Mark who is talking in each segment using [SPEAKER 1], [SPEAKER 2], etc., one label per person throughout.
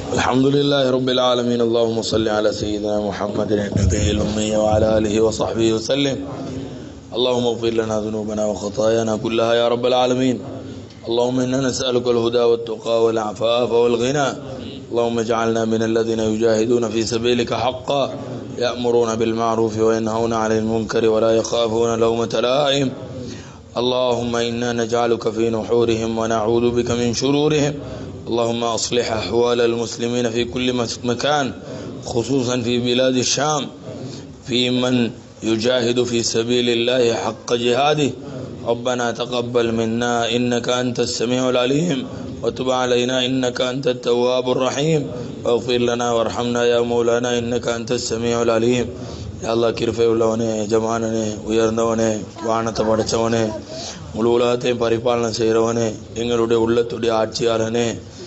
[SPEAKER 1] الحمد لله رب العالمين اللهم صل على سيدنا محمد النبي الأمي وعلى آله وصحبه وسلم اللهم اغفر لنا ذنوبنا وخطايانا كلها يا رب العالمين اللهم إنا نسألك الهدى والتقى والعفاف والغنى اللهم اجعلنا من الذين يجاهدون في سبيلك حقا يأمرون بالمعروف وينهون عن المنكر ولا يخافون لومة لائم اللهم إنا نجعلك في نحورهم ونعوذ بك من شرورهم اللهم أصلح أحوال المسلمين في كل مكان خصوصا في بلاد الشام في من يجاهد في سبيل الله حق جهاده ربنا تقبل منا إنك أنت السميع العليم وتب علينا إنك أنت التواب الرحيم واغفر لنا وارحمنا يا مولانا إنك أنت السميع العليم யா அல்லாஹ் கிருபை உள்ளவனே எஜமானனே உயர்ந்தவனே வானத்தை படைச்சவனே முழு உலகத்தையும் பரிபாலனை செய்கிறவனே எங்களுடைய உள்ளத்துடைய ஆட்சியாளனே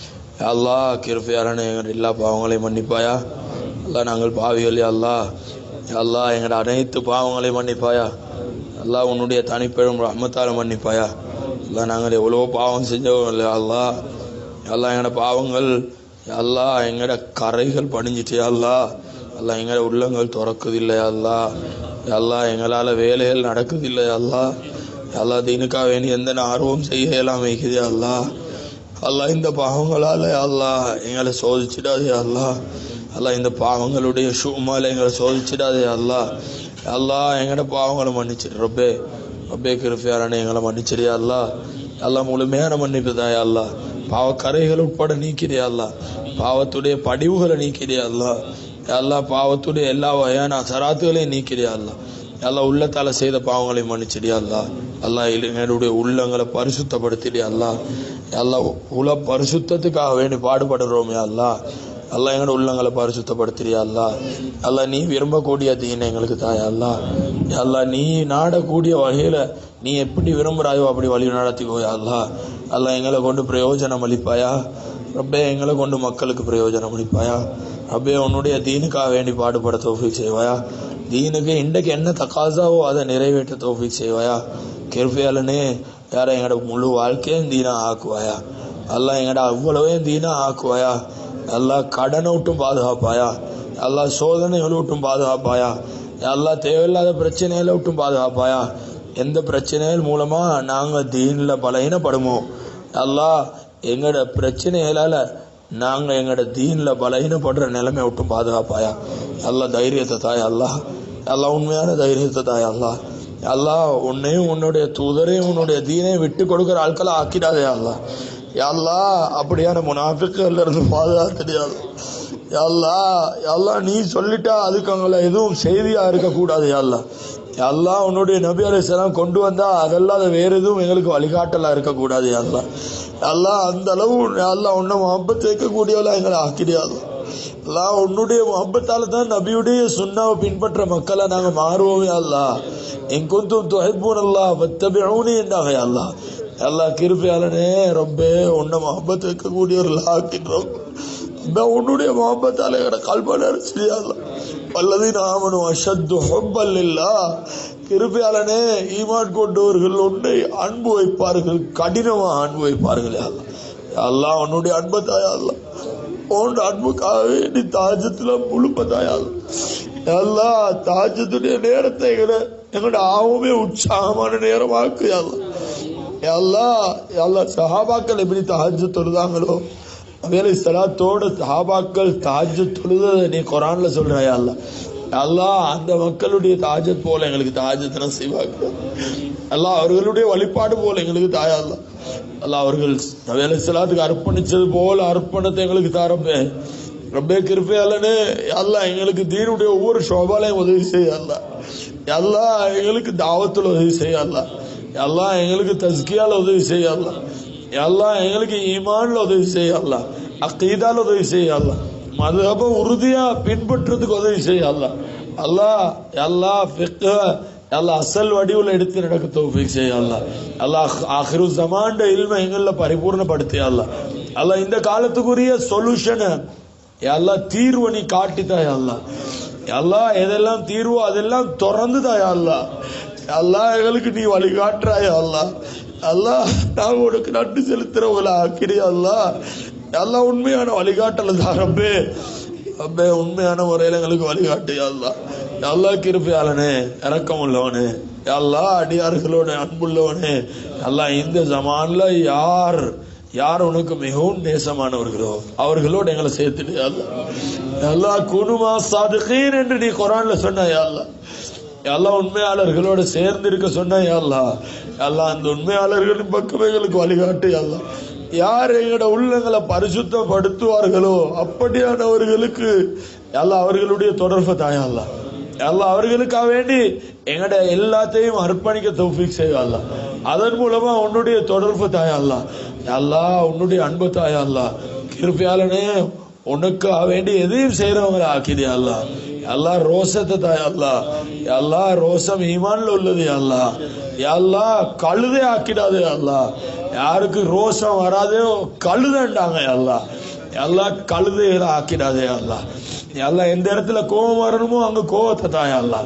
[SPEAKER 1] யா அல்லாஹ் கிருபையாளனே எங்களுடைய எல்லா பாவங்களையும் மன்னிப்பாயா அல்லாஹ் நாங்கள் பாவிகள் யா அல்லாஹ் யா அல்லாஹ் எங்களுடைய அனைத்து பாவங்களையும் மன்னிப்பாயா அல்லாஹ் உன்னுடைய தனிப்பெரும் ரஹ்மத்தால் மன்னிப்பாயா அல்லாஹ் நாங்கள் எவ்வளோ பாவம் செஞ்சோம் இல்லையா அல்லாஹ் யா அல்லாஹ் எங்களோட பாவங்கள் யா அல்லாஹ் எங்களோட கரைகள் படிஞ்சிட்டு யா அல்லாஹ் அல்லா எங்களை உள்ளங்கள் திறக்குதில்லை அல்லா அல்லா எங்களால் வேலைகள் நடக்குதில்லை அல்லா அல்லா தீனுக்காக வேண்டி எந்த ஆர்வம் செய்ய எல்லாம் வைக்குது அல்லா அல்லா இந்த பாவங்களால் அல்லா எங்களை சோதிச்சிடாதே அல்லா அல்லா இந்த பாவங்களுடைய ஷூமால் எங்களை சோதிச்சிடாதே அல்லா அல்லா எங்களோட பாவங்களை மன்னிச்சிடு ரொப்பே ரொப்பே கிருஃபியாரான எங்களை மன்னிச்சிடியா அல்லா அல்லா முழுமையான மன்னிப்பு தாயா அல்லா பாவக்கரைகள் உட்பட நீக்கிறியா அல்லா பாவத்துடைய படிவுகளை நீக்கிறியா அல்லா எல்லா பாவத்துடைய எல்லா வகையான அசராத்துகளையும் நீக்கிறியா அல்லா எல்லா உள்ளத்தால செய்த பாவங்களை மன்னிச்சிடியா அல்லா அல்லா என்னுடைய உள்ளங்களை பரிசுத்தப்படுத்திடியா அல்லா எல்லா உல பரிசுத்தத்துக்காக வேண்டி பாடுபடுறோமே அல்லா அல்லா எங்களோட உள்ளங்களை பரிசுத்தப்படுத்துறியா அல்லா அல்லா நீ விரும்பக்கூடிய தீன எங்களுக்கு தாயா அல்லா அல்லா நீ நாடக்கூடிய வகையில நீ எப்படி விரும்புறாயோ அப்படி வழி நடத்திக்கோயா அல்லா அல்லா எங்களை கொண்டு பிரயோஜனம் அளிப்பாயா ரப்பே எங்களை கொண்டு மக்களுக்கு பிரயோஜனம் அளிப்பாயா ரப்பே உன்னுடைய தீனுக்காக வேண்டி பாடுபட தோஃபிக் செய்வாயா தீனுக்கு இன்றைக்கு என்ன தக்காசாவோ அதை நிறைவேற்ற தோஃபிக் செய்வாயா கிருப்பையாலனே யாரை எங்களோட முழு வாழ்க்கையும் தீனா ஆக்குவாயா அல்லா எங்கட அவ்வளவே தீனா ஆக்குவாயா எல்லா கடனை விட்டும் பாதுகாப்பாயா எல்லா சோதனைகளை விட்டும் பாதுகாப்பாயா எல்லா தேவையில்லாத பிரச்சனைகளை விட்டும் பாதுகாப்பாயா எந்த பிரச்சனைகள் மூலமா நாங்க தீன்ல பலகீனப்படுமோ அல்லா எங்களோட பிரச்சனைகளால நாங்க எங்களோட தீன்ல பலகீனப்படுற நிலைமை விட்டும் பாதுகாப்பாயா அல்லா தைரியத்தை தாய் அல்லா அல்லா உண்மையான தைரியத்தை தாய் அல்லா அல்லா உன்னையும் உன்னுடைய தூதரையும் உன்னுடைய தீனையும் விட்டு கொடுக்குற ஆட்களை ஆக்கிடாதே அல்லா யாழ்லா அப்படியான முனாஃபிக்கல்ல இருந்து பாதுகாத்துடியாது யாழ்லா யாழ்லா நீ சொல்லிட்டா அதுக்கு அவங்கள எதுவும் செய்தியா இருக்கக்கூடாது யாழ்லா யாழ்லா உன்னுடைய நபி அலிஸ்லாம் கொண்டு வந்தா அதெல்லாம் வேற எதுவும் எங்களுக்கு வழிகாட்டலா இருக்கக்கூடாது யாழ்லா யாழ்லா அந்த அளவு யாழ்லா உன்னை முகப்பத் வைக்கக்கூடியவளா எங்களை ஆக்கிடியாது அல்லா உன்னுடைய முகப்பத்தால தான் நபியுடைய சுண்ணாவை பின்பற்ற மக்களை நாங்க மாறுவோமே அல்லா எங்கொந்தும் தொகைப்பூன் அல்லா வத்தபிஊனி என்றாங்க அல்லா அல்லா கிருப்பையாளனே ரொம்ப உன்னை முகப்பத் வைக்கக்கூடியவர்கள் ஆக்கின்றோம் உன்னுடைய முகப்பத்தால எங்கட கல்பனை அரிசியால வல்லதி நாமனும் அஷத்து ஹொப்பல் இல்லா கிருப்பையாளனே ஈமான் கொண்டவர்கள் உன்னை அன்பு வைப்பார்கள் கடினமா அன்பு வைப்பார்கள் அல்லா உன்னுடைய அன்பை தாயா அல்ல உன் அன்புக்காக வேண்டி தாஜத்துல முழுப்பதாயா அல்லா தாஜத்துடைய நேரத்தை எங்கட எங்கட ஆவுமே உற்சாகமான நேரமாக்கு அல்ல எல்லா எல்லா சஹாபாக்கள் எப்படி தாஜ் தொழுதாங்களோ வேலை சலாத்தோட சஹாபாக்கள் தாஜ் தொழுத நீ குரான்ல சொல்றாயா அல்ல அல்லா அந்த மக்களுடைய தாஜத் போல எங்களுக்கு தாஜத்தின செய்வாங்க அல்லா அவர்களுடைய வழிபாடு போல எங்களுக்கு தாயா அல்ல அல்லா அவர்கள் வேலை சலாத்துக்கு அர்ப்பணிச்சது போல அர்ப்பணத்தை எங்களுக்கு தாரப்பே ரொம்ப கிருப்பையாலன்னு அல்லா எங்களுக்கு தீனுடைய ஒவ்வொரு சோபாலையும் உதவி செய்ய அல்ல அல்லா எங்களுக்கு தாவத்தில் உதவி செய்ய அல்ல எல்லாம் எங்களுக்கு தஸ்கியால உதவி செய்யலாம் எல்லாம் எங்களுக்கு ஈமான்ல உதவி செய்யலாம் அக்கீதால உதவி செய்யலாம் மதுஹப உறுதியா பின்பற்றுறதுக்கு உதவி செய்யலாம் அல்லாஹ் எல்லா ஃபிக்க எல்லா அசல் வடிவில் எடுத்து நடக்க தௌஃபீக் செய்யலாம் அல்லாஹ் ஆஹிரு ஜமாண்ட இல்ம எங்கள பரிபூர்ணப்படுத்தி அல்லாஹ் அல்லாஹ் இந்த காலத்துக்குரிய சொல்யூஷனை எல்லாம் தீர்வு நீ காட்டித்தாய் அல்லாஹ் எல்லாம் எதெல்லாம் தீர்வோ அதெல்லாம் திறந்து தாயா அல்லாஹ் அல்லாஹ் எங்களுக்கு நீ வழிகாட்டுறாய் அல்லாஹ் அல்லாஹ் நான் உனக்கு நன்றி செலுத்துறவங்கள ஆக்கிறியா அல்லாஹ் எல்லாம் உண்மையான வழிகாட்டல தான் ரப்பே ரப்பே உண்மையான முறையில எங்களுக்கு வழிகாட்டு அல்லா எல்லா கிருப்பையாளனே இறக்கம் உள்ளவனே எல்லா அடியார்களோட அன்புள்ளவனே எல்லாம் இந்த ஜமான்ல யார் யார் உனக்கு மிகவும் நேசமானவர்களோ அவர்களோடு எங்களை சேர்த்துடு எல்லா குனுமா சாதுகீன் என்று நீ குரான்ல சொன்னாய் அல்லா எல்லா உண்மையாளர்களோட சேர்ந்து இருக்க சொன்னாய் அல்லா எல்லாம் அந்த உண்மையாளர்களின் பக்கம் எங்களுக்கு வழிகாட்டு அல்லா யார் எங்களோட உள்ளங்களை பரிசுத்தப்படுத்துவார்களோ அப்படியானவர்களுக்கு எல்லாம் அவர்களுடைய தொடர்பு தாயா அல்லா எல்லாம் அவர்களுக்காக வேண்டி எங்கட எல்லாத்தையும் அர்ப்பணிக்க தௌஃபீக் செய்யலாம் அதன் மூலமா உன்னுடைய தொடர்பு தாயா அல்லா அல்லா உன்னுடைய அன்பு தாயா அல்லா கிருப்பியாலனே உனக்காக வேண்டி எதையும் செய்யறவங்களை ஆக்கிதே அல்லா எல்லா ரோசத்தை தாயா அல்லா எல்லா ரோசம் ஈமான்ல உள்ளது அல்லா எல்லா கழுதே ஆக்கிடாதே அல்லா யாருக்கு ரோசம் வராதோ கழுதண்டாங்க அல்லா எல்லா கழுதைகளை ஆக்கிடாதே அல்லா எல்லாம் எந்த இடத்துல கோபம் வரணுமோ அங்க கோபத்தை தாயா அல்லா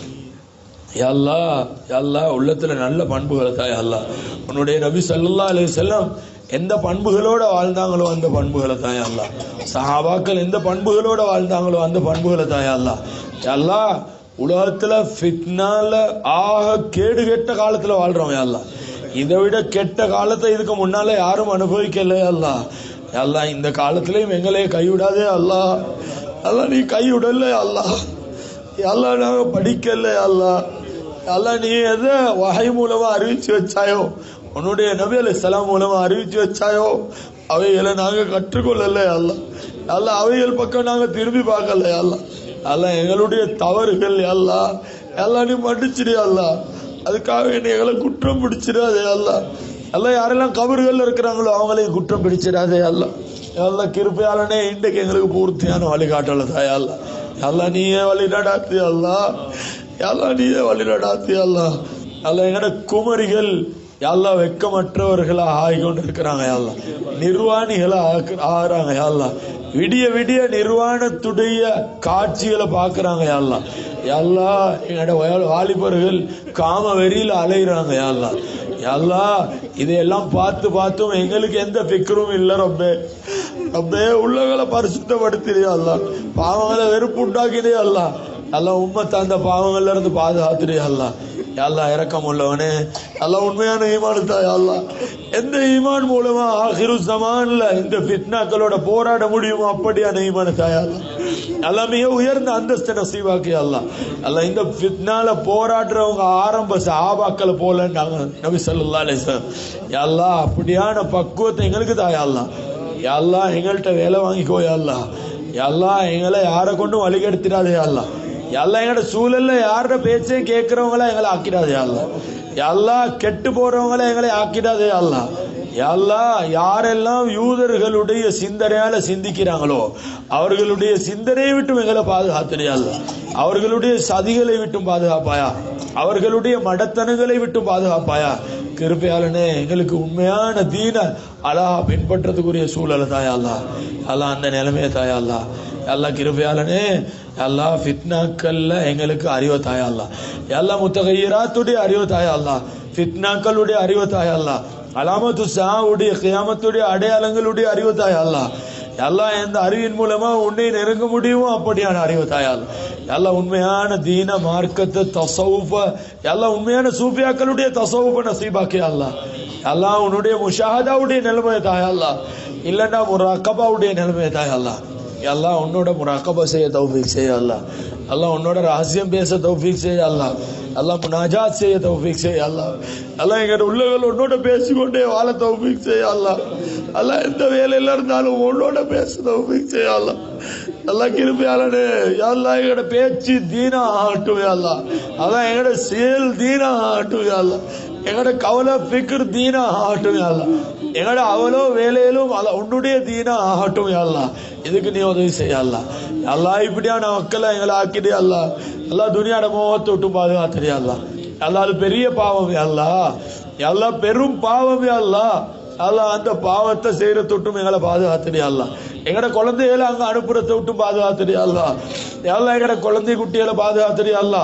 [SPEAKER 1] யல்லா யல்லா உள்ளத்துல நல்ல பண்புகளை தாயா அல்லா உன்னுடைய நபி ஸல்லல்லாஹு அலைஹி வஸல்லம் எந்த பண்புகளோட வாழ்ந்தாங்களோ அந்த பண்புகளை தாயா அல்லா சஹாபாக்கள் எந்த பண்புகளோட வாழ்ந்தாங்களோ அந்த பண்புகளை தாயா அல்லா யல்லா உலகத்துல ஃபிட்னால ஆக கேடு கெட்ட காலத்துல வாழ்றோம் யல்லா இதை விட கெட்ட காலத்தை இதுக்கு முன்னால யாரும் அனுபவிக்கல அல்லா அல்லா இந்த காலத்திலையும் எங்களே கைவிடாதே அல்லா அல்லா நீ கைவிடல அல்லா அல்லா நாங்க படிக்கல அல்லா அல்லா நீ எதை வகை மூலமா அறிவிச்சு வச்சாயோ உன்னுடைய நபி அலி சலாம் மூலமா அறிவிச்சு வச்சாயோ அவைகளை நாங்க கற்றுக்கொள்ளல அல்லா அல்ல அவைகள் பக்கம் நாங்க திரும்பி பார்க்கல அல்லா அல்ல எங்களுடைய தவறுகள் அல்லா எல்லாம் நீ மன்னிச்சிடு அல்லா அதுக்காக என்னை எங்களை குற்றம் பிடிச்சிடாதே அல்லா எல்லாம் யாரெல்லாம் கபறுகள்ல இருக்கிறாங்களோ அவங்களையும் குற்றம் பிடிச்சிடாதே அல்லா எல்லாம் கிருப்பையாளனே இன்றைக்கு எங்களுக்கு பூர்த்தியான வழிகாட்டல தாயா அல்லா எல்லாம் நீயே வழி நடாத்தி அல்லா எல்லாம் நீயே வழி நடாத்தி அல்லா எல்லாம் எங்கட குமரிகள் எல்லாம் வெக்கமற்றவர்களா ஆகி கொண்டு இருக்கிறாங்க எல்லாம் நிர்வாணிகளா ஆக்கு- ஆகுறாங்க எல்லாம் விடிய விடிய நிர்வாணத்துடைய காட்சிகளை பாக்குறாங்க எல்லாம் எல்லாம் எங்கட வய- வாலிபர்கள் காம வெறியில அலைகிறாங்க எல்லாம் எல்லாம் இதையெல்லாம் பார்த்து பார்த்தும் எங்களுக்கு எந்த பிக்கரும் இல்ல ரொம்பே ரொம்பே உள்ளங்களை பரிசுத்தப்படுத்தினே அல்ல பாவங்களை வெறுப்பு உண்டாக்கினே அல்ல எல்லாம் உண்மத்தை அந்த பாவங்கள்ல இருந்து பாதுகாத்துடே அல்ல எல்லாம் இறக்கம் உள்ளவனே எல்லாம் உண்மையான ஈமான் தாய் அல்லா எந்த ஈமான் மூலமா ஆகிரு ஜமான்ல இந்த ஃபிட்னாக்களோட போராட முடியுமோ அப்படியான ஈமான தாய் அல்லா எல்லாம் மிக உயர்ந்த அந்தஸ்து நசீவாக்கி அல்லா அல்ல இந்த ஃபிட்னால போராடுறவங்க ஆரம்ப சாபாக்களை போலன்னாங்க நபி ஸல்லல்லாஹு அலைஹி வஸல்லம் எல்லாம் அப்படியான பக்குவத்தை எங்களுக்கு தாய் அல்லா எல்லாம் எங்கள்கிட்ட வேலை வாங்கிக்கோ அல்லா எல்லாம் எங்களை யாரை கொண்டும் வழிகெடுத்திடாதே அல்லா எல்லாம் எங்களோட சூழல்ல யாரோட பேச்சையும் கேட்கிறவங்கள எங்களை ஆக்கிடாதே அல்லா எல்லாம் கெட்டு போறவங்கள எங்களை ஆக்கிடாதே அல்லா எல்லாம் யாரெல்லாம் யூதர்களுடைய சிந்தனையால சிந்திக்கிறாங்களோ அவர்களுடைய சிந்தனையை விட்டும் எங்களை பாதுகாத்துடே அல்ல அவர்களுடைய சதிகளை விட்டும் பாதுகாப்பாயா அவர்களுடைய மடத்தனங்களை விட்டும் பாதுகாப்பாயா கிருப்பையாளனே எங்களுக்கு உண்மையான தீன அழகா பின்பற்றதுக்குரிய சூழலை தாயா அல்லா அல்லா அந்த நிலைமையை தாயா அல்லா எல்லா கிருபையாளனே எல்லா ஃபிட்னாக்கள்ல எங்களுக்கு அறிவு தாயா அல்லா எல்லா முத்தகையராத்துடைய அறிவு தாயா அல்லா ஃபிட்னாக்களுடைய அறிவு தாயா அல்லா அலாமத்து சாவுடைய கியாமத்துடைய அடையாளங்களுடைய அறிவு தாயா அல்லா எல்லாம் எந்த அறிவின் மூலமா உன்னை நெருங்க முடியுமோ அப்படியான அறிவு தாயால் எல்லாம் உண்மையான தீன மார்க்கத்தை தசவுப்ப எல்லாம் உண்மையான சூஃபியாக்களுடைய தசவுப்ப நசீபாக்கி அல்லா எல்லாம் உன்னுடைய முஷாஹதாவுடைய நிலைமை தாயல்லா இல்லைன்னா முராக்கபாவுடைய நிலைமை தாயல்லா எல்லாம் உன்னோட முராக்கபா செய்ய தௌஃபீக் செய்ய அல்லா எல்லாம் உன்னோட ரகசியம் பேச தௌஃபீக் செய்ய அல்லா எல்லாம் முனாஜாத் செய்ய தௌஃபீக் செய்ய அல்லா எல்லாம் எங்க உள்ளவர்கள் உன்னோட பேசிக்கொண்டே வாழ தௌஃபீக் செய்ய அல்லா எல்லாம் எந்த வேலையில இருந்தாலும் உன்னோட பேச தௌஃபீக் செய்ய அல்லா எல்லாம் கிருப்பையாளனே எல்லாம் எங்கட பேச்சு தீனா ஆகட்டும் அல்லா அதான் எங்கட செயல் தீனா ஆகட்டும் அல்லா எங்கட கவலை ஃபிக்ர் தீனா ஆகட்டும் அல்லா எங்கட அவளோ வேலையிலும் அல்ல உன்னுடைய தீனா ஆகட்டும் அல்லா இதுக்கு நீ உதவி செய்ய அல்லா அல்லா இப்படியான மக்களை எங்களை ஆக்கிட்டே அல்லா அல்லா துனியாட மோகத்தை விட்டு பாதுகாத்துறியா அல்லா அல்லா அது பெரிய பாவம் அல்லா எல்லா பெரும் பாவமே அல்லா அல்லா அந்த பாவத்தை செய்யற தொட்டும் எங்களை பாதுகாத்துறியா அல்லா எங்கட குழந்தைகளை அங்க அனுப்புறத விட்டும் பாதுகாத்துறியா அல்லா எல்லாம் எங்கட குழந்தை குட்டிகளை பாதுகாத்துறியா அல்லா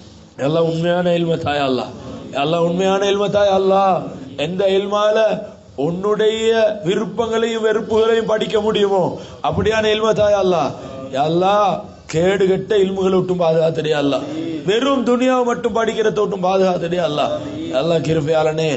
[SPEAKER 1] எல்லாம் உண்மையான இல்ம தாய் அல்லா எல்லாம் உண்மையான இல்ம தாய் அல்லா எந்த இல்மால உன்னுடைய விருப்பங்களையும் வெறுப்புகளையும் படிக்க முடியுமோ அப்படியான இல்ம தாயா அல்லா அல்லா கேடு கெட்ட இல்முகளை விட்டும் பாதுகாத்தடியா அல்ல வெறும் துனியாவை மட்டும் படிக்கிறத விட்டும் பாதுகாத்தடியா அல்ல அல்லா கிருப்பையாளனே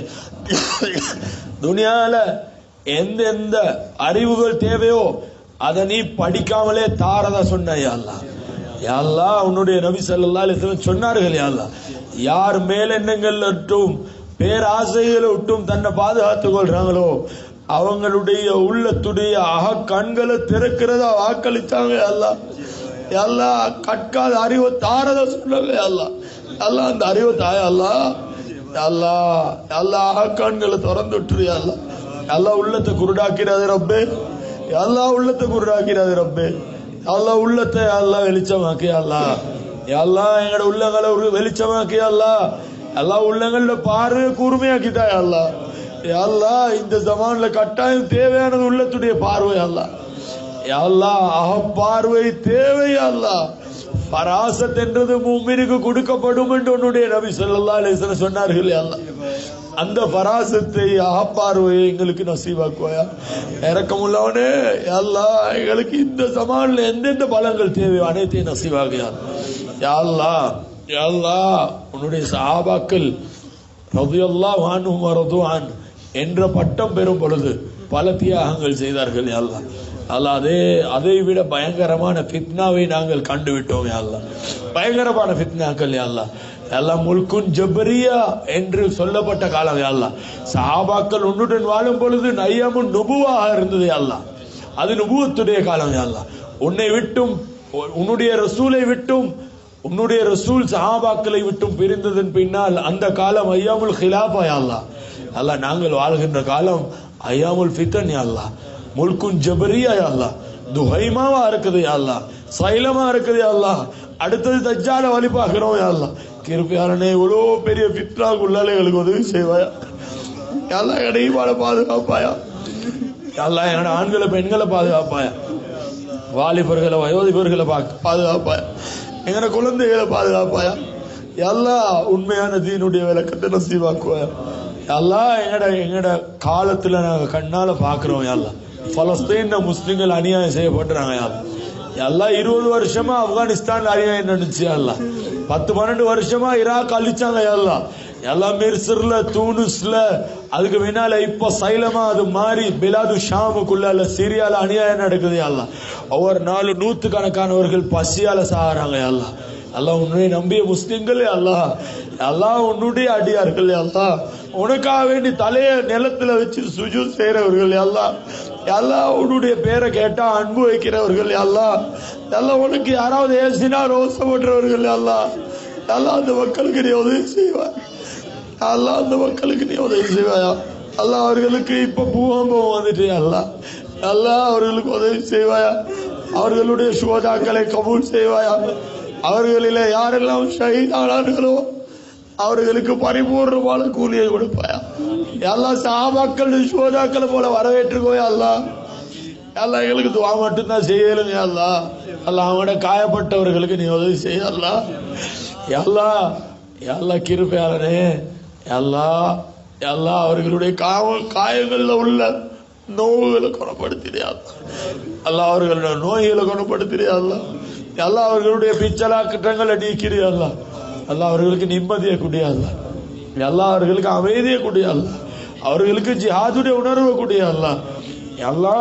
[SPEAKER 1] துனியால எந்த எந்த அறிவுகள் தேவையோ அதை நீ படிக்காமலே தாரதா சொன்ன அல்லா யாழ்லா உன்னுடைய நபி ஸல்லல்லாஹு அலைஹி வஸல்லம் சொன்னார்கள் யாழ்லா யார் மேலெண்ணங்கள் விட்டும் பேராசைகளை விட்டும் தன்னை பாதுகாத்துக் கொள்றாங்களோ அவங்களுடைய உள்ளத்துடைய அக கண்களை திறக்கிறதா வாக்களித்தாங்க அல்லா எல்லா கற்காத அறிவை தாரத சொன்னாங்க அல்லா அல்லா அந்த அறிவை தாய அல்லா அல்லா எல்லா அக கண்களை திறந்து விட்டுரு அல்லா எல்லா உள்ளத்தை குருடாக்கிறாது ரப்பே எல்லா உள்ளத்தை குருடாக்கிறாது ரப்பே அல்லா உள்ளத்தை அல்லா வெளிச்சமாக்கி அல்லா எல்லா எங்கட உள்ளங்களை ஒரு வெளிச்சமாக்கி அல்லா எல்லா உள்ளங்கள்ல பார்வை கூர்மையாக்கிட்டா அல்லா அல்லா இந்த ஜமான்ல கட்டாயம் தேவையானது உள்ளத்துடைய பார்வை அல்லா அல்லா அக பார்வை தேவை அல்லா பராசத் என்றது மூமினுக்கு கொடுக்கப்படும் என்று உன்னுடைய நபி ஸல்லல்லாஹு அலைஹி வஸல்லம் சொன்னார்கள் அல்லா அந்த பராசத்தை அகப்பார்வையை எங்களுக்கு நசீவாக்குவாயா இறக்கமுள்ளவனே அல்லா எங்களுக்கு இந்த சமான்ல எந்தெந்த பலங்கள் தேவையோ அனைத்தையும் நசீவாகியா யாழ்லா யாழ்லா உன்னுடைய சஹாபாக்கள் ரதியல்லாஹு அன்ஹும் வரதுவான் என்ற பட்டம் பெறும் பொழுது பல தியாகங்கள் செய்தார்கள் யாழ்லா அல்லா அதே அதை விட பயங்கரமான ஃபித்னாவை நாங்கள் கண்டு விட்டோம் யாழ்லா பயங்கரமான ஃபித்னாக்கள் யாழ்லா எல்லாம் முல்குன் ஜபரியா என்று சொல்லப்பட்ட காலம் அல்லா சஹாபாக்கள் உன்னுடன் வாழும் பொழுது நையமும் நுபுவாக இருந்தது அல்லா அது நுபுவத்துடைய காலம் அல்லா உன்னை விட்டும் உன்னுடைய ரசூலை விட்டும் உன்னுடைய ரசூல் சஹாபாக்களை விட்டும் பிரிந்ததன் பின்னால் அந்த காலம் ஐயாமுல் ஹிலாபா அல்லா அல்லா நாங்கள் வாழ்கின்ற காலம் ஐயாமுல் ஃபித்தன் அல்லா முல்குன் ஜபரியா அல்லா துஹைமாவா இருக்குது அல்லா சைலமா இருக்குது அல்லா அடுத்தது தஜ்ஜால வழி பார்க்கிறோம் அல்லா கிருப்பியாரனே இவ்வளோ பெரிய பித்ராக்குள்ளால எங்களுக்கு உதவி செய்வாயா எல்லா இடையுமாட பாதுகாப்பாயா எல்லா என்னோட ஆண்களை பெண்களை பாதுகாப்பாயா வாலிபர்களை வயோதிபர்களை பாதுகாப்பாயா எங்கட குழந்தைகளை பாதுகாப்பாயா எல்லா உண்மையான தீனுடைய விளக்கத்தை நசீவாக்குவாயா எல்லா எங்கட எங்கட காலத்துல நாங்க கண்ணால பாக்குறோம் எல்லாம் பலஸ்தீன் முஸ்லிம்கள் அநியாயம் செய்யப்படுறாங்க யாரும் எல்லாம் இருபது வருஷமா ஆப்கானிஸ்தான் அநியாயம் நடந்துச்சு எல்லாம் பத்து பன்னெண்டு வருஷமா ஈராக் அழிச்சாங்க எல்லாம் எல்லாம் மிர்சர்ல தூனுஸ்ல அதுக்கு பின்னால இப்ப சைலமா அது மாறி பிலாது ஷாமுக்குள்ள சிரியால அநியாயம் நடக்குது எல்லாம் ஒவ்வொரு நாலு நூத்து கணக்கானவர்கள் பசியால சாகுறாங்க எல்லாம் எல்லாம் உன்னை நம்பிய முஸ்லிம்களே அல்லா எல்லாம் உன்னுடைய அடியார்கள் எல்லாம் உனக்காக வேண்டி தலைய நிலத்துல வச்சு சுஜு செய்யறவர்கள் எல்லாம் எல்லாம் உன்னுடைய பேரை கேட்டா அன்பு வைக்கிறவர்கள் எல்லாம் எல்லாம் உனக்கு யாராவது ஏசினா ரோசப்படுறவர்கள் எல்லாம் எல்லாம் அந்த மக்களுக்கு நீ உதவி செய்வாய் எல்லாம் அந்த மக்களுக்கு நீ உதவி செய்வாயா எல்லாம் அவர்களுக்கு இப்ப பூகம்பம் வந்துட்டு எல்லாம் எல்லாம் அவர்களுக்கு உதவி செய்வாயா அவர்களுடைய சுகதாக்களை கபூல் செய்வாயா அவர்களிலே யாரெல்லாம் ஷஹீதானார்களோ அவர்களுக்கு பரிபூர்ணமான கூலியை கொடுப்பாயா எல்லா சாபாக்கள் சோதாக்களை போல வரவேற்றுக்கோயா அல்லா எல்லாம் எங்களுக்கு துவா மட்டும்தான் செய்யலுங்க அல்லா அல்ல அவங்களோட காயப்பட்டவர்களுக்கு நீ உதவி செய்யலா எல்லா எல்லா கிருப்பையாளனே எல்லா எல்லா அவர்களுடைய காவ காயங்கள்ல உள்ள நோவுகளை குணப்படுத்திறியாது அல்ல அவர்களுடைய நோய்களை குணப்படுத்திறியாதா எல்லா அவர்களுடைய பிச்சலா கிட்டங்களை நீக்கிறியாதா அல்ல அவர்களுக்கு நிம்மதியை கூடியல்ல எல்லா அவர்களுக்கு அமைதியை கூடியல்ல அவர்களுக்கு ஜிஹாதுடைய உணர்வை கூடியல்ல எல்லா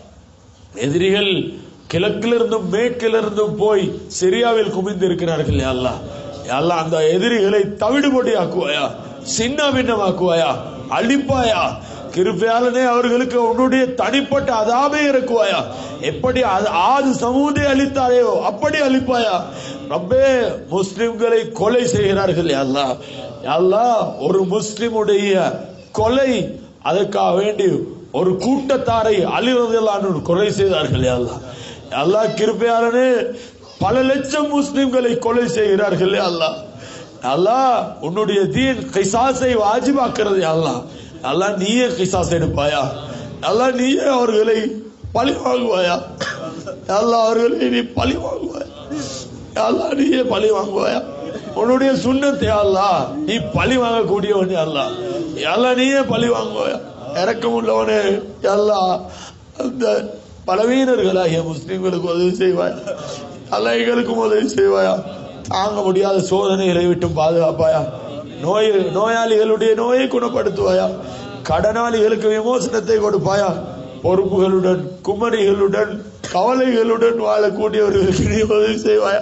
[SPEAKER 1] எதிரிகள் கிழக்கிலிருந்தும் மேற்கிலிருந்தும் போய் சிரியாவில் குமிந்து இருக்கிறார்கள் அல்லா அல்லா அந்த எதிரிகளை தவிடுபடி ஆக்குவாயா சின்ன பின்னமாக்குவாயா அழிப்பாயா கிருப்பையாளனே அவர்களுக்கு உன்னுடைய தனிப்பட்ட அதாமே இருக்குவாயா எப்படி ஆது சமூகத்தை அளித்தாரையோ அப்படி அளிப்பாயா ரப்பே முஸ்லிம்களை கொலை செய்கிறார்கள் அல்லா அல்லா ஒரு முஸ்லிமுடைய கொலை அதற்காக வேண்டி ஒரு கூட்டத்தாரை அழிவதெல்லாம் கொலை செய்தார்கள் அல்லா அல்லா கிருப்பையாளனே பல லட்சம் முஸ்லிம்களை கொலை செய்கிறார்கள் அல்லா அல்லா உன்னுடைய தீன் கைசாசை வாஜிபாக்குறது அல்லா அல்லா நீயே கிசாஸ் எடுப்பாயா அல்லா நீயே அவர்களை பழி வாங்குவாயா அல்லா அவர்களை நீ பழி வாங்குவாயா அல்லா நீயே பழி வாங்குவாயா உன்னுடைய சுண்ணத்தை அல்லா நீ பழி வாங்கக்கூடியவன் அல்லா அல்லா நீயே பழி வாங்குவாயா இறக்கம் உள்ளவனே அல்லா அந்த பலவீனர்களாகிய முஸ்லிம்களுக்கு உதவி செய்வாயா அல்ல எங்களுக்கும் உதவி செய்வாயா தாங்க முடியாத சோதனைகளை விட்டும் பாதுகாப்பாயா நோய் நோயாளிகளுடைய நோயை குணப்படுத்துவாயா கடனாளிகளுக்கு விமோசனத்தை கொடுப்பாயா பொறுப்புகளுடன் குமரிகளுடன் கவலைகளுடன் வாழக்கூடியவர்களுக்கு நீ உதவி செய்வாயா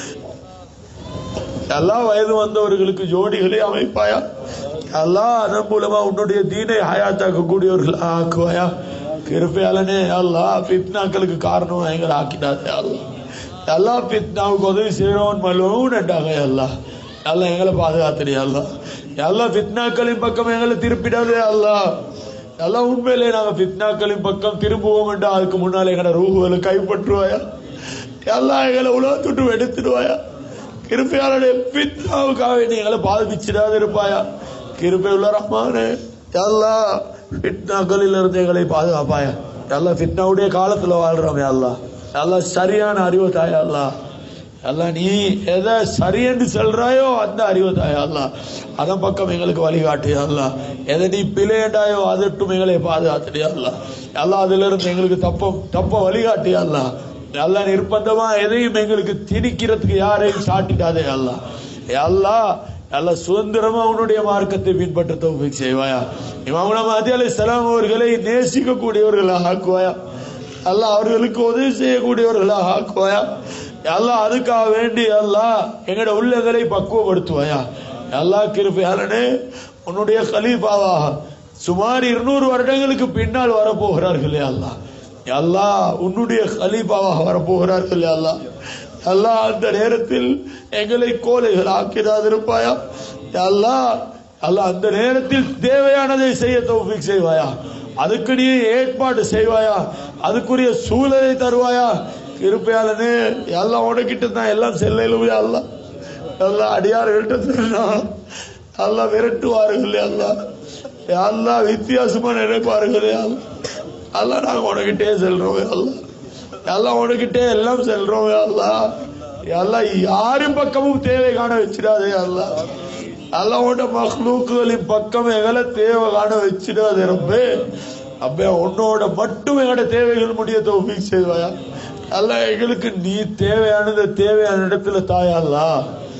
[SPEAKER 1] எல்லா வயது வந்தவர்களுக்கு ஜோடிகளை அமைப்பாயா எல்லா அதன் மூலமா உன்னுடைய தீனை ஹயாத்தாக்க கூடியவர்கள் ஆக்குவாயா கிருப்பையாளனே அல்லா பித்னாக்களுக்கு காரணம் எங்களை ஆக்கினாதே அல்லா எல்லா பித்னாவுக்கு உதவி செய்யறவன் மல்லவும் நட்டாக அல்லா எல்லாம் எங்களை பாதுகாத்துடே அல்லா எல்லா பித்னாக்களின் பக்கம் எங்களை திருப்பிடாதே அல்லா எல்லாம் உண்மையிலே நாங்க பித்னாக்களின் பக்கம் திரும்புவோம் என்று அதுக்கு முன்னாலே எங்களை ரூகுகளை கைப்பற்றுவாயா எல்லாம் எங்களை உலகத்துட்டு எடுத்துடுவாயா கிருப்பையாளருடைய பித்னாவுக்காக வேண்டி எங்களை பாதிச்சிடாது இருப்பாயா கிருப்பை உள்ள ரஹ்மானே எல்லா பித்னாக்களில் இருந்து எங்களை பாதுகாப்பாயா எல்லா பித்னாவுடைய காலத்துல வாழ்றோம் அல்லா எல்லாம் சரியான அறிவு தாயா அல்லா எல்லாம் நீ எதை சரியென்று சொல்றாயோ அந்த அறிவு தாயா அல்லா அதன் பக்கம் எங்களுக்கு வழிகாட்டியா அல்லா எதை நீ பிழையண்டாயோ அதட்டும் எங்களை பாதுகாத்துடியா அல்லா எல்லாம் அதுல இருந்து எங்களுக்கு தப்ப தப்ப வழிகாட்டியா அல்லா அல்லா நிர்பந்தமா எதையும் எங்களுக்கு திணிக்கிறதுக்கு யாரையும் சாட்டிட்டாதே அல்லா அல்லா அல்ல சுதந்திரமா உன்னுடைய மார்க்கத்தை பின்பற்ற தௌஃபீக் செய்வாயா இமாமுனா மதி அலி சலாம் அவர்களை நேசிக்க கூடியவர்களாக ஆக்குவாயா அல்ல அவர்களுக்கு உதவி செய்யக்கூடியவர்களாக ஆக்குவாயா அல்லா அதுக்காக வேண்டி அல்லா எங்கட உள்ளங்களை பக்குவப்படுத்துவாயா அல்லா கிருப்பையாளனே உன்னுடைய கலீஃபாவாக சுமார் இருநூறு வருடங்களுக்கு பின்னால் வரப்போகிறார்களே அல்லா அல்லா உன்னுடைய கலீபாவாக வரப்போகிறார்கள் அல்லா அல்லா அந்த நேரத்தில் எங்களை கோலைகள் ஆக்கிறாதிருப்பாயா அல்லா அல்லா அந்த நேரத்தில் தேவையானதை செய்ய தௌஃபீக் செய்வாயா அதுக்கு நீ ஏற்பாடு செய்வாயா அதுக்குரிய சூழலை தருவாயா இருப்பையாளனே எல்லாம் உனக்கிட்ட தான் எல்லாம் செல்லையிலுமே அல்லா எல்லாம் அடியார்கள்ட்ட சொன்னா எல்லாம் விரட்டுவார்கள் அல்லா எல்லாம் வித்தியாசமா நினைப்பார்கள் அல்லா எல்லாம் நாங்க உனக்கிட்டே செல்றோம் அல்லா எல்லாம் உனக்கிட்டே எல்லாம் செல்றோம் அல்லா எல்லாம் யாரும் பக்கமும் தேவை காண வச்சிடாதே அல்லா எல்லாம் உன்ட மக்ளூக்குகளின் பக்கம் எங்களை தேவை காண வச்சிடாதே ரப்பே அப்பே உன்னோட மட்டும் எங்களோட தேவைகள் முடிய தௌஃபீக் செய்வாயா எல்லாம் எங்களுக்கு நீ தேவையானது தேவையான இடத்துல தாயல்லா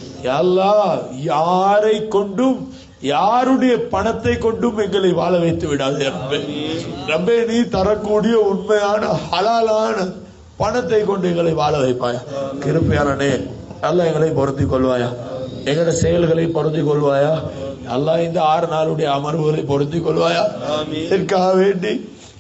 [SPEAKER 1] அல்லா யாரை கொண்டும் யாருடைய பணத்தை கொண்டும் எங்களை வாழ வைத்து விடாதே ரப்பே ரப்பே நீ தரக்கூடிய உண்மையான ஹலாலான பணத்தை கொண்டு எங்களை வாழ வைப்பாயா கிருப்பையானே அல்ல எங்களை பொருத்தி கொள்வாயா எங்களோட செயல்களை பொருத்தி கொள்வாயா அல்லா இந்த ஆறு நாளுடைய அமர்வுகளை பொருத்தி கொள்வாயா இதற்காக வேண்டி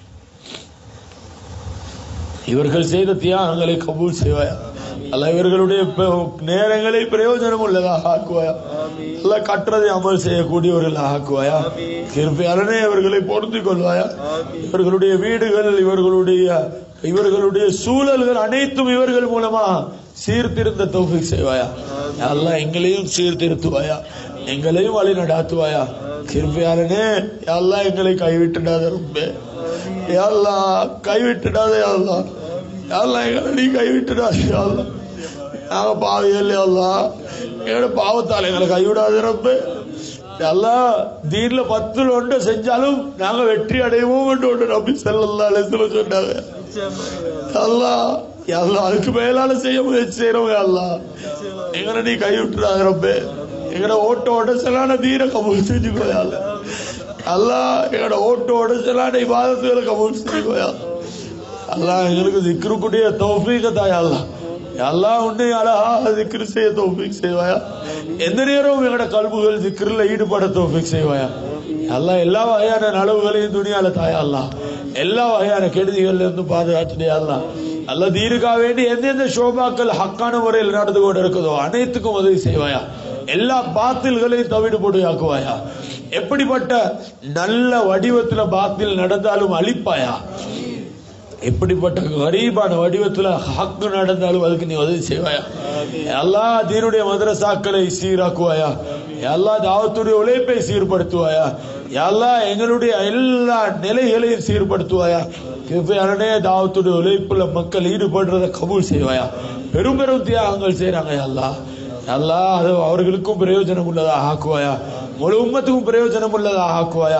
[SPEAKER 1] இவர்கள் செய்த தியாகங்களை கபூல் செய்வாயா அல்ல இவர்களுடைய நேரங்களை பிரயோஜனம் உள்ளதாக ஆக்குவாயா அல்ல கற்றதை அமல் செய்யக்கூடியவர்களாக ஆக்குவாயா கிருப்பையாளனே இவர்களை பொருத்தி கொள்வாயா இவர்களுடைய வீடுகள் இவர்களுடைய இவர்களுடைய சூழல்கள் அனைத்தும் இவர்கள் மூலமா சீர்திருந்த தௌஃபிக் செய்வாயா அல்லா எங்களையும் சீர்திருத்துவாயா எங்களையும் வழி நடாத்துவாயா கிருப்பையாளனே அல்லா எங்களை கைவிட்டுடாத ரொம்ப அல்லா கைவிட்டுடாதே அல்லா அல்லா எங்களை நீ கைவிட்டுடாதே அல்லா நாங்க பாவியல்ல அல்லா எங்களோட பாவத்தால் எங்களை கைவிடாத ரொம்ப அல்லா தீன்ல பத்துல ஒன்று செஞ்சாலும் நாங்க வெற்றி அடைவோம் என்று ஒன்று நம்பி செல்லல்லா அலைத்துல சொன்னாங்க அல்லா அல்லா அதுக்கு மேலால செய்ய முயற்சி செய்யறவங்க அல்லா எங்களை நீ கைவிட்டுறாங்க ரொம்ப எங்களோட ஓட்ட உடச்சலான தீர கபூல் செஞ்சுக்கோயா அல்லா எங்களோட ஓட்ட உடச்சலான இவாதத்துகளை கபூல் செஞ்சுக்கோயா அல்லா எங்களுக்கு திக்ருக்குடைய தௌஃபீக தாயா அல்லா எல்லாம் உன்னை அழகாக திக்ரு செய்ய தௌஃபீக் செய்வாயா எந்த நேரமும் எங்களோட கல்புகள் திக்ரில் ஈடுபட தௌஃபீக் செய்வாயா எல்லாம் எல்லா வகையான நலவுகளையும் துணியால தாயா அல்லா எல்லா வகையான கெடுதிகள்ல இருந்து பாதுகாத்துட்டே அல்லா அல்ல தீருக்கா வேண்டி எந்தெந்த ஷோபாக்கள் ஹக்கான முறையில் நடந்து கொண்டு இருக்குதோ அனைத்துக்கும் உதவி செய்வாயா எல்லா பாத்தில்களையும் தவிடு போட்டு ஆக்குவாயா எப்படிப்பட்ட நல்ல வடிவத்துல பாத்தில் நடந்தாலும் அழிப்பாயா எப்படிப்பட்ட கரீபான வடிவத்துல ஹக்கு நடந்தாலும் அதுக்கு நீ உதவி செய்வாயா எல்லா தீனுடைய மதரசாக்களை சீராக்குவாயா எல்லா தாவத்துடைய உழைப்பை சீர்படுத்துவாயா எல்லா எங்களுடைய எல்லா நிலைகளையும் சீர்படுத்துவாயா கிருப்பையானே தாவத்துடைய உழைப்புல மக்கள் ஈடுபடுறத கபூல் செய்வாயா பெரும் பெரும் தியாகங்கள் செய்யறாங்க எல்லா அல்லா அது அவர்களுக்கும் பிரயோஜனம் உள்ளதாக ஆக்குவாயா முழு உம்மத்துக்கும் பிரயோஜனம் உள்ளதாக ஆக்குவாயா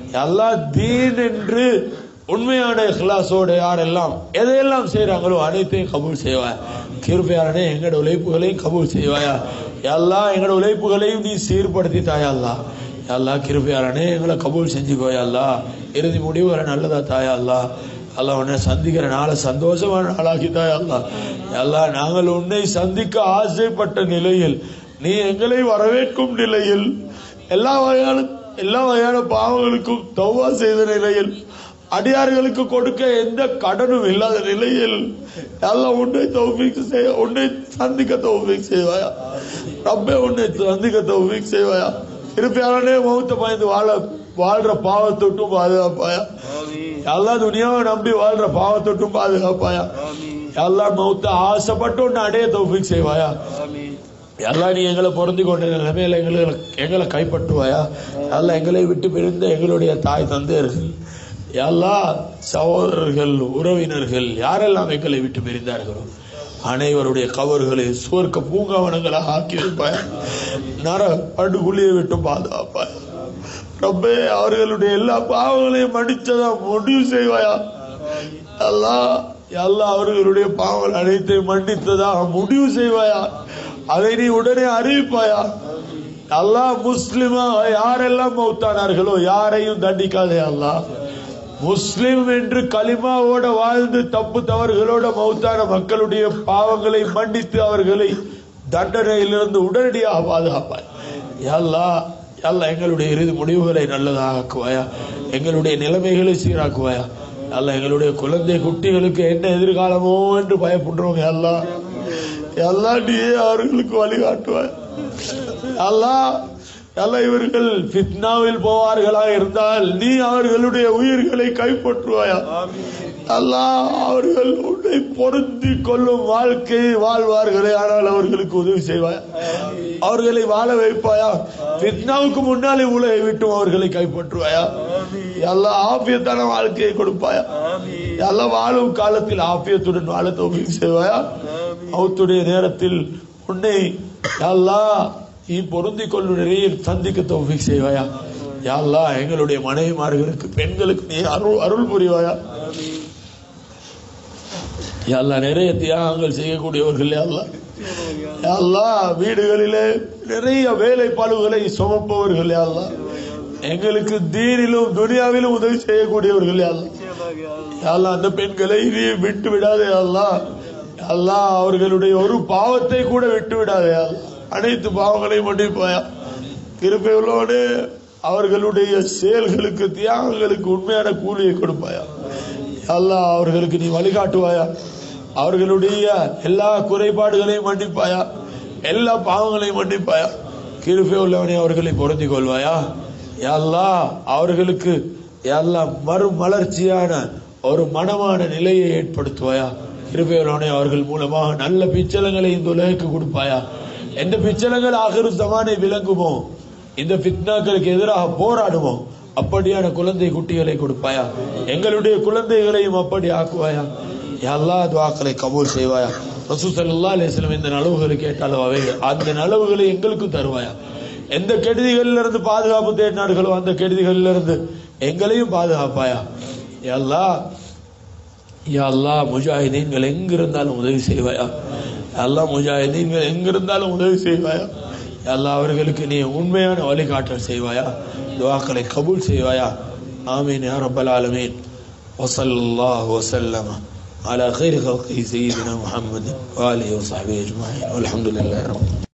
[SPEAKER 1] அல்லாஹ் தீன் என்று உண்மையான இஹ்லாஸோடு யாரெல்லாம் எதையெல்லாம் செய்றாங்களோ அனைத்தையும் கபூல் செய்வாய் கிருபையாளனே எங்களோட உழைப்புகளையும் கபூல் செய்வாயா எல்லா எங்களோட உழைப்புகளையும் நீ சீர்படுத்தி தாயா அல்லா அல்லா கிருபையாளனே எங்களை கபூல் செஞ்சுக்கோயா அல்லா இறுதி முடிவு வர நல்லதா தாயா அல்லா அல்லா உன்னை சந்திக்கிற நாளை சந்தோஷமான நாளாக்கி தாயா அல்லா அல்லா நாங்கள் உன்னை சந்திக்க ஆசைப்பட்ட நிலையில் நீ எங்களை வரவேற்கும் நிலையில் எல்லா வகையான எல்லா வகையான பாவங்களுக்கும் தௌவா செய்த நிலையில் அடியார்களுக்கு கொடுக்க எந்த கடனும் இல்லாத நிலையில் எல்லாம் உன்னை தௌஃபீக் செய்ய உன்னை சந்திக்க தௌஃபீக் செய்வாயா ரப்பே உன்னை சந்திக்க தௌஃபீக் செய்வாயா இருப்பியாளனே மௌத்த பயந்து வாழ வாழ்ற பாவத்தொட்டும் பாதுகாப்பாயா எல்லா துணியாவை நம்பி வாழ்ற பாவத்தொட்டும் பாதுகாப்பாயா எல்லா மௌத்த ஆசைப்பட்டு உன்னை அடைய தௌஃபீக் செய்வாயா எல்லாம் நீ எங்களை பொருந்தி கொண்ட நிலைமையில எங்களை எங்களை கைப்பற்றுவாயா எல்லாம் எங்களை விட்டு பிரிந்த எங்களுடைய தாய் தந்தையர்கள் எல்லா சகோதரர்கள் உறவினர்கள் யாரெல்லாம் எங்களை விட்டு பிரிந்தார்களோ அனைவருடைய கவர்களை சுவர்க்க பூங்காவனங்களாக ஆக்கி வைப்பாயா நர படுகுழியை விட்டு பாதுகாப்பாயா ரப்பே அவர்களுடைய எல்லா பாவங்களையும் மன்னிச்சதா முடிவு செய்வாயா எல்லாம் எல்லாம் அவர்களுடைய பாவங்கள் அனைத்தையும் மன்னித்ததா முடிவு செய்வாயா அதை நீ உடனே அறிவிப்பாயா அல்லாஹ் முஸ்லிமா யாரெல்லாம் மௌத்தானார்களோ யாரையும் தண்டிக்காதே அல்லாஹ் முஸ்லிம் என்று கலிமாவோட வாழ்ந்து தப்பு தவறுகளோட மௌத்தான மக்களுடைய பாவங்களை மன்னித்து அவர்களை தண்டனையிலிருந்து உடனடியாக பாதுகாப்பாய் யல்லா யல்லா எங்களுடைய இறுதி முடிவுகளை நல்லதாக ஆக்குவாயா எங்களுடைய நிலைமைகளை சீராக்குவாயா அல்ல எங்களுடைய குழந்தை குட்டிகளுக்கு என்ன எதிர்காலமோ என்று பயப்படுறோம் அல்லா எல்லா நீயே அவர்களுக்கு வழிகாட்டுவாய் அல்லா அல்ல இவர்கள் ஃபித்னாவில் போவார்களா இருந்தால் நீ அவர்களுடைய உயிர்களை கைப்பற்றுவாயா அல்லா அவர்கள் உன்னை பொருந்தி கொள்ளும் வாழ்க்கையை வாழ்வார்களே ஆனால் அவர்களுக்கு உதவி செய்வாயா அவர்களை வாழ வைப்பாயா ஃபித்னாவுக்கு முன்னாலே உலகை விட்டும் அவர்களை கைப்பற்றுவாயா எல்லா ஆபியத்தான வாழ்க்கையை கொடுப்பாயா எல்லா வாழும் காலத்தில் ஆபியத்துடன் வாழ தோல்வி செய்வாயா அவத்துடைய நேரத்தில் உன்னை அல்லா நீ பொருந்தி கொள்ளும் நிறைய சந்திக்க தோல்வி செய்வாயா யாழ்லா எங்களுடைய மனைவிமார்களுக்கு பெண்களுக்கு நீ அருள் அருள் புரிவாயா யாழ்லா நிறைய தியாகங்கள் செய்யக்கூடியவர்கள் யாழ்லா யாழ்லா வீடுகளிலே நிறைய வேலை பழுவுகளை சுமப்பவர்கள் யாழ்லா எங்களுக்கு தீனிலும் துனியாவிலும் உதவி செய்யக்கூடியவர்கள் யாழ்லா யாழ்லா அந்த பெண்களை நீ விட்டு விடாதே அல்லா அல்லா அவர்களுடைய ஒரு பாவத்தை கூட விட்டு விடாதே அல்லா அனைத்து பாவங்களையும் மன்னிப்பாயா கிருப்பை உள்ளவனே அவர்களுடைய செயல்களுக்கு தியாகங்களுக்கு உண்மையான கூலியை கொடுப்பாயா அல்லா அவர்களுக்கு நீ வழிகாட்டுவாயா அவர்களுடைய எல்லா குறைபாடுகளையும் மன்னிப்பாயா எல்லா பாவங்களையும் மன்னிப்பாயா கிருப்பை உள்ளவனே அவர்களை பொருந்தி கொள்வாயா எல்லா அவர்களுக்கு எல்லாம் மறுமலர்ச்சியான ஒரு மனமான நிலையை ஏற்படுத்துவாயா கிருபையுள்ளவனே அவர்கள் மூலமாக நல்ல பிச்சலங்களை இந்த உலகுக்கு கொடுப்பாயா எந்த பிச்சலங்கள் ஆகிரு சமானை விளங்குமோ இந்த பித்னாக்களுக்கு எதிராக போராடுமோ அப்படியான குழந்தை குட்டிகளை கொடுப்பாயா எங்களுடைய குழந்தைகளையும் அப்படி ஆக்குவாயா எல்லா துவாக்களை கபூல் செய்வாயா ரசூசல்லா அலிஸ்லம் இந்த நலவுகளை கேட்டாலும் அவை அந்த நலவுகளை எங்களுக்கும் தருவாயா எந்த கெடுதிகளில் இருந்து பாதுகாப்பு தேடினார்களோ அந்த கெடுதிகளில் இருந்து எங்களையும் பாதுகாப்பாயா எல்லா அல்லா முஜாஹிதீன்கள் எங்கிருந்தாலும் உதவி செய்வாயா அல்லா முஜாஹிதீன்கள் எங்கிருந்தாலும் உதவி செய்வாயா அல்லா அவர்களுக்கு நீ உண்மையான வழிகாட்டல் செய்வாயா துவாக்களை கபூல் செய்வாயா ஆமீன் யா ரப்பல் ஆலமீன் وصلى الله وسلم على خير خلقه سيدنا محمد وآله وصحبه أجمعين والحمد لله رب